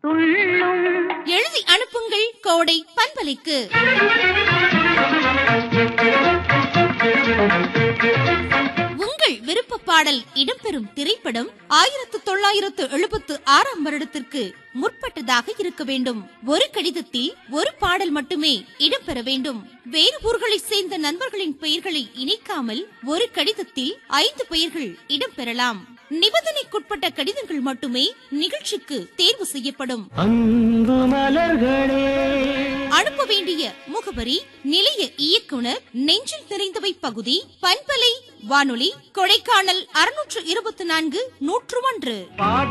துள்ளும் எழுதி அனுப்புங்கள் கோடை பண்பலைக்கு உங்கள் விருப்ப பாடல் இடம்பெறும் திரைப்படம் ஆயிரத்து தொள்ளாயிரத்து எழுபத்து ஆறாம் வருடத்திற்கு முற்பட்டதாக இருக்க வேண்டும் ஒரு கடிதத்தில் ஒரு பாடல் மட்டுமே இடம்பெற வேண்டும் வேறு ஊர்களைச் சேர்ந்த நண்பர்களின் பெயர்களை இணைக்காமல் ஒரு கடிதத்தில் ஐந்து பெயர்கள் இடம்பெறலாம் நிபந்தனைக்குட்பட்ட கடிதங்கள் மட்டுமே நிகழ்ச்சிக்கு தேர்வு செய்யப்படும் அன்பு மலர்களே அனுப்ப வேண்டிய முகவரி நிலைய இயக்குனர் நெஞ்சில் நிறைந்தவை பகுதி பண்பலை வானொலி கொடைக்கானல் அறுநூற்று இருபத்தி நான்கு நூற்று ஒன்று